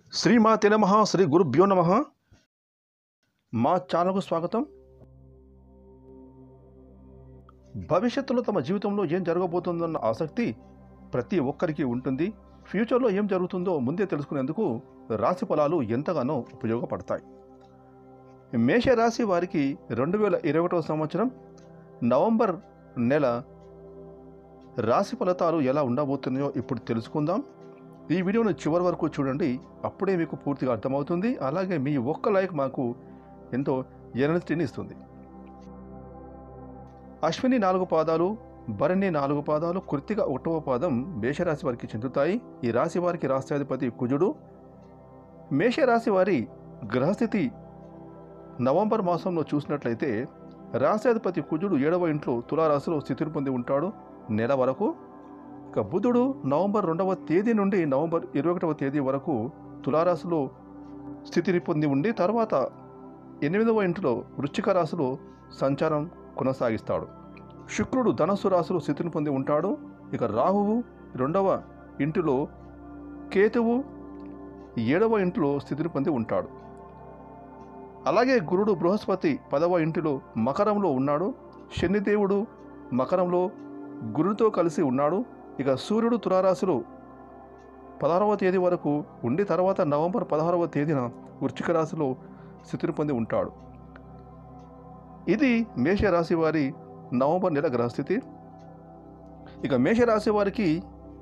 శ్రీమాతే నమ శ్రీ గురుభ్యో నమ మా ఛానల్కు స్వాగతం భవిష్యత్తులో తమ జీవితంలో ఏం జరగబోతుందన్న ఆసక్తి ప్రతి ఒక్కరికి ఉంటుంది ఫ్యూచర్లో ఏం జరుగుతుందో ముందే తెలుసుకునేందుకు రాశి ఫలాలు ఎంతగానో ఉపయోగపడతాయి మేషరాశి వారికి రెండు వేల ఇరవై ఒకటో సంవత్సరం నవంబర్ నెల రాశి ఫలితాలు ఎలా ఉండబోతున్నాయో ఇప్పుడు తెలుసుకుందాం ఈ వీడియోను చివరి వరకు చూడండి అప్పుడే మీకు పూర్తిగా అర్థమవుతుంది అలాగే మీ ఒక్క లైక్ మాకు ఎంతో ఎనర్జీని ఇస్తుంది అశ్విని నాలుగు పాదాలు భరణి నాలుగు పాదాలు కృత్తిక ఒకటవ పాదం మేషరాశి వారికి చెందుతాయి ఈ రాశి వారికి రాష్ట్రాధిపతి కుజుడు మేషరాశి వారి గ్రహస్థితి నవంబర్ మాసంలో చూసినట్లయితే రాష్ట్రాధిపతి కుజుడు ఏడవ ఇంట్లో తులారాశిలో స్థితిని పొంది ఉంటాడు నెల వరకు ఇక బుధుడు నవంబర్ రెండవ తేదీ నుండి నవంబర్ ఇరవై ఒకటవ తేదీ వరకు తులారాశిలో స్థితిని పొంది ఉండి తర్వాత ఎనిమిదవ ఇంటిలో వృశ్చిక రాశిలో సంచారం కొనసాగిస్తాడు శుక్రుడు ధనస్సు రాశిలో స్థితిని పొంది ఉంటాడు ఇక రాహువు రెండవ ఇంటిలో కేతువు ఏడవ ఇంటిలో స్థితిని పొంది ఉంటాడు అలాగే గురుడు బృహస్పతి పదవ ఇంటిలో మకరంలో ఉన్నాడు శనిదేవుడు మకరంలో గురుడితో కలిసి ఉన్నాడు ఇక సూర్యుడు తులారాశిలో పదహారవ తేదీ వరకు ఉండి తర్వాత నవంబర్ పదహారవ తేదీన వృశ్చిక రాశిలో స్థితిని పొంది ఉంటాడు ఇది మేషరాశి వారి నవంబర్ నెల గ్రహస్థితి ఇక మేషరాశి వారికి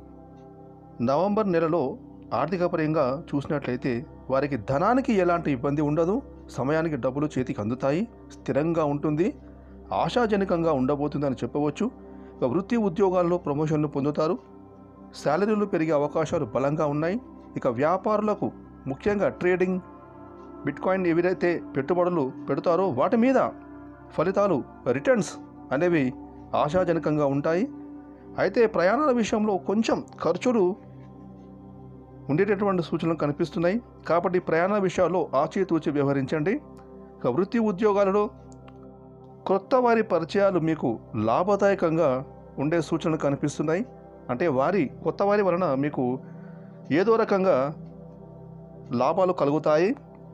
నవంబర్ నెలలో ఆర్థికపరంగా చూసినట్లయితే వారికి ధనానికి ఎలాంటి ఇబ్బంది ఉండదు సమయానికి డబ్బులు చేతికి అందుతాయి స్థిరంగా ఉంటుంది ఆశాజనకంగా ఉండబోతుందని చెప్పవచ్చు ఇక వృత్తి ఉద్యోగాల్లో ప్రమోషన్లు పొందుతారు శాలరీలు పెరిగే అవకాశాలు బలంగా ఉన్నాయి ఇక వ్యాపారులకు ముఖ్యంగా ట్రేడింగ్ బిట్కాయిన్ ఎవరైతే పెట్టుబడులు పెడతారో వాటి మీద ఫలితాలు రిటర్న్స్ అనేవి ఆశాజనకంగా ఉంటాయి అయితే ప్రయాణాల విషయంలో కొంచెం ఖర్చులు ఉండేటటువంటి సూచనలు కనిపిస్తున్నాయి కాబట్టి ప్రయాణ విషయాల్లో ఆచితూచి వ్యవహరించండి ఇక వృత్తి ఉద్యోగాలలో కొత్త వారి పరిచయాలు మీకు లాభదాయకంగా ఉండే సూచనలు కనిపిస్తున్నాయి అంటే వారి కొత్త వారి వలన మీకు ఏదో రకంగా లాభాలు కలుగుతాయి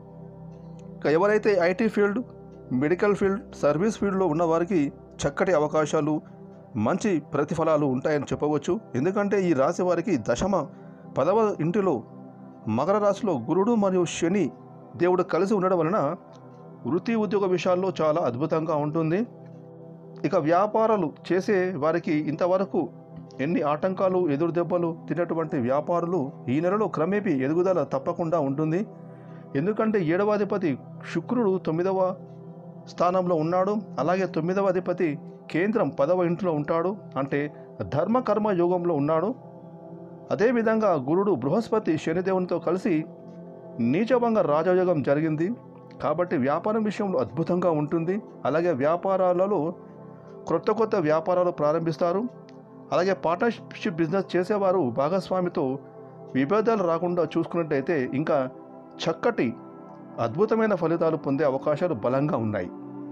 ఇక ఎవరైతే IT field medical field service ఫీల్డ్లో ఉన్న వారికి చక్కటి అవకాశాలు మంచి ప్రతిఫలాలు ఉంటాయని చెప్పవచ్చు ఎందుకంటే ఈ రాశి వారికి దశమ పదవ ఇంటిలో మకర రాశిలో గురుడు మరియు శని దేవుడు కలిసి ఉండడం వలన వృత్తి ఉద్యోగ విషయాల్లో చాలా అద్భుతంగా ఉంటుంది ఇక వ్యాపారాలు చేసే వారికి ఇంతవరకు ఎన్ని ఆటంకాలు ఎదురు దెబ్బలు తిన్నటువంటి వ్యాపారులు ఈ నెలలో క్రమేపీ ఎదుగుదల తప్పకుండా ఉంటుంది ఎందుకంటే ఏడవ అధిపతి శుక్రుడు తొమ్మిదవ స్థానంలో ఉన్నాడు అలాగే తొమ్మిదవ అధిపతి కేంద్రం పదవ ఇంట్లో ఉంటాడు అంటే ధర్మ కర్మ యోగంలో ఉన్నాడు అదేవిధంగా గురుడు బృహస్పతి శనిదేవునితో కలిసి నీచభంగ రాజయోగం జరిగింది కాబట్టి వ్యాపారం విషయంలో అద్భుతంగా ఉంటుంది అలాగే వ్యాపారాలలో కొత్త కొత్త వ్యాపారాలు ప్రారంభిస్తారు అలాగే పార్ట్నర్షిప్ బిజినెస్ చేసేవారు భాగస్వామితో విభేదాలు రాకుండా చూసుకున్నట్టయితే ఇంకా చక్కటి అద్భుతమైన ఫలితాలు పొందే అవకాశాలు బలంగా ఉన్నాయి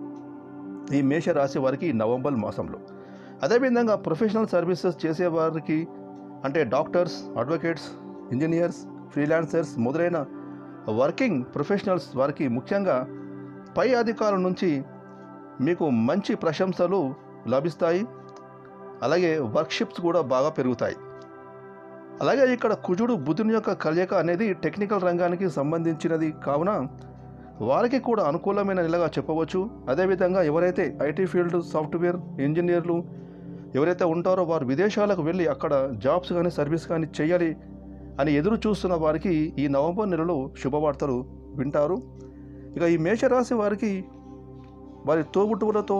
ఈ మేషరాశి వారికి ఈ నవంబర్ మాసంలో అదేవిధంగా ప్రొఫెషనల్ సర్వీసెస్ చేసేవారికి అంటే డాక్టర్స్ అడ్వకేట్స్ ఇంజనీర్స్ ఫ్రీలాన్సర్స్ మొదలైన వర్కింగ్ ప్రొఫెషనల్స్ వారికి ముఖ్యంగా పై అధికారుల నుంచి మీకు మంచి ప్రశంసలు లభిస్తాయి అలాగే వర్క్షిప్స్ కూడా బాగా పెరుగుతాయి అలాగే ఇక్కడ కుజుడు బుధుని యొక్క కలయిక అనేది టెక్నికల్ రంగానికి సంబంధించినది కావున వారికి కూడా అనుకూలమైన నెలగా చెప్పవచ్చు అదేవిధంగా ఎవరైతే ఐటీ ఫీల్డ్ సాఫ్ట్వేర్ ఇంజనీర్లు ఎవరైతే ఉంటారో వారు విదేశాలకు వెళ్ళి అక్కడ జాబ్స్ కానీ సర్వీస్ కానీ చేయాలి అని ఎదురు చూస్తున్న వారికి ఈ నవంబర్ నెలలో శుభవార్తలు వింటారు ఇక ఈ మేషరాశి వారికి వారి తోబుట్టువులతో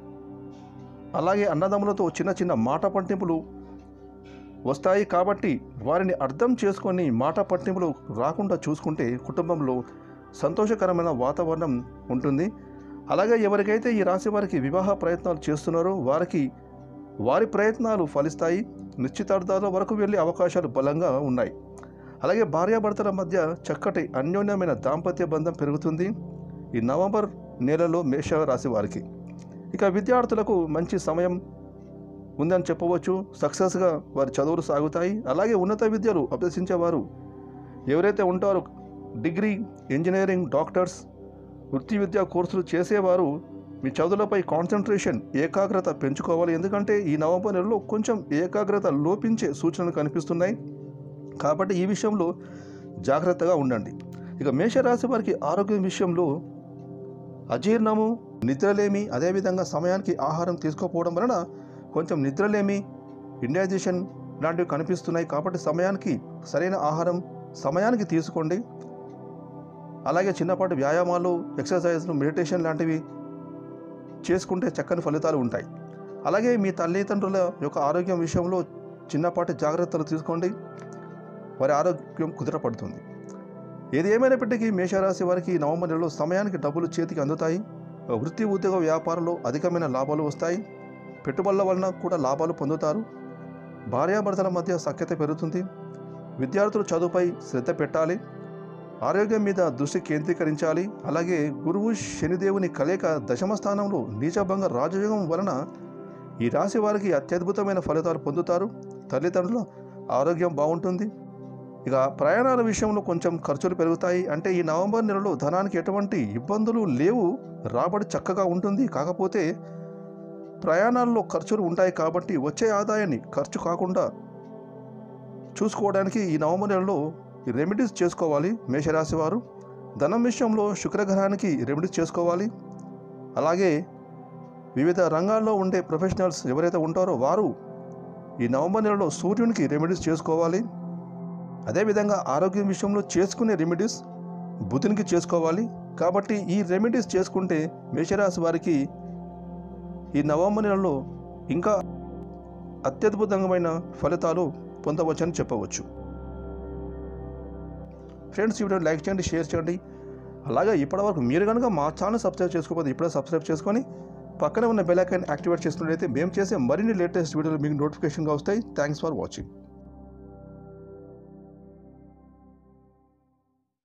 అలాగే అన్నదమ్ములతో చిన్న చిన్న మాట పట్టింపులు వస్తాయి కాబట్టి వారిని అర్థం చేసుకొని మాట పట్టింపులు రాకుండా చూసుకుంటే కుటుంబంలో సంతోషకరమైన వాతావరణం ఉంటుంది అలాగే ఎవరికైతే ఈ రాశి వారికి వివాహ ప్రయత్నాలు చేస్తున్నారో వారికి వారి ప్రయత్నాలు ఫలిస్తాయి నిశ్చితార్థాల వరకు వెళ్ళే అవకాశాలు బలంగా ఉన్నాయి అలాగే భార్యాభర్తల మధ్య చక్కటి అన్యోన్యమైన దాంపత్య బంధం పెరుగుతుంది ఈ నవంబర్ నెలలో మేష రాశి వారికి ఇక విద్యార్థులకు మంచి సమయం ఉందని చెప్పవచ్చు సక్సెస్గా వారి చదువులు సాగుతాయి అలాగే ఉన్నత విద్యలు అభ్యసించేవారు ఎవరైతే ఉంటారో డిగ్రీ ఇంజనీరింగ్ డాక్టర్స్ వృత్తి విద్యా కోర్సులు చేసేవారు మీ చదువులపై కాన్సన్ట్రేషన్ ఏకాగ్రత పెంచుకోవాలి ఎందుకంటే ఈ నవంబర్ నెలలో కొంచెం ఏకాగ్రత లోపించే సూచనలు కనిపిస్తున్నాయి కాబట్టి ఈ విషయంలో జాగ్రత్తగా ఉండండి ఇక మేషరాశి వారికి ఆరోగ్యం విషయంలో అజీర్ణము నిద్రలేమి అదేవిధంగా సమయానికి ఆహారం తీసుకోకపోవడం వలన కొంచెం నిద్రలేమి ఇండైజేషన్ లాంటివి కనిపిస్తున్నాయి కాబట్టి సమయానికి సరైన ఆహారం సమయానికి తీసుకోండి అలాగే చిన్నపాటి వ్యాయామాలు ఎక్సర్సైజ్లు మెడిటేషన్ లాంటివి చేసుకుంటే చక్కని ఫలితాలు ఉంటాయి అలాగే మీ తల్లిదండ్రుల యొక్క ఆరోగ్యం విషయంలో చిన్నపాటి జాగ్రత్తలు తీసుకోండి వారి ఆరోగ్యం కుదిరపడుతుంది ఏది ఏమైనప్పటికీ మేషరాశి వారికి ఈ నవంబర్ నెలలో సమయానికి డబ్బులు చేతికి అందుతాయి వృత్తి ఉద్యోగ వ్యాపారంలో అధికమైన లాభాలు వస్తాయి పెట్టుబడుల వలన కూడా లాభాలు పొందుతారు భార్యాభర్తల మధ్య సఖ్యత పెరుగుతుంది విద్యార్థులు చదువుపై శ్రద్ధ పెట్టాలి ఆరోగ్యం మీద దృష్టి కేంద్రీకరించాలి అలాగే గురువు శనిదేవుని కలయిక దశమ స్థానంలో నీచభంగ రాజయోగం వలన ఈ రాశి వారికి అత్యద్భుతమైన ఫలితాలు పొందుతారు తల్లిదండ్రుల ఆరోగ్యం బాగుంటుంది ఇక ప్రయాణాల విషయంలో కొంచెం ఖర్చులు పెరుగుతాయి అంటే ఈ నవంబర్ నెలలో ధనానికి ఎటువంటి ఇబ్బందులు లేవు రాబడి చక్కగా ఉంటుంది కాకపోతే ప్రయాణాల్లో ఖర్చులు ఉంటాయి కాబట్టి వచ్చే ఆదాయాన్ని ఖర్చు కాకుండా చూసుకోవడానికి ఈ నవంబర్ నెలలో రెమెడీస్ చేసుకోవాలి మేషరాశి వారు ధనం విషయంలో శుక్రగ్రహానికి రెమెడీస్ చేసుకోవాలి అలాగే వివిధ రంగాల్లో ఉండే ప్రొఫెషనల్స్ ఎవరైతే ఉంటారో వారు ఈ నవంబర్ నెలలో సూర్యునికి రెమెడీస్ చేసుకోవాలి అదేవిధంగా ఆరోగ్యం విషయంలో చేసుకునే రెమెడీస్ బుధునికి చేసుకోవాలి కాబట్టి ఈ రెమెడీస్ చేసుకుంటే మేషరాశి వారికి ఈ నవంబర్ నెలలో ఇంకా అత్యద్భుతమైన ఫలితాలు పొందవచ్చని చెప్పవచ్చు ఫ్రెండ్స్ ఈ వీడియో లైక్ చేయండి షేర్ చేయండి అలాగే ఇప్పటివరకు మీరు కనుక మా ఛానల్ సబ్స్క్రైబ్ చేసుకోకపోతే ఇప్పుడే సబ్స్క్రైబ్ చేసుకొని పక్కనే ఉన్న బెల్ ఐకాన్ యాక్టివేట్ చేసుకున్నట్లయితే మేము చేసే మరిన్ని లేటెస్ట్ వీడియోలు మీకు నోటిఫికేషన్గా వస్తాయి థ్యాంక్స్ ఫర్ వాచింగ్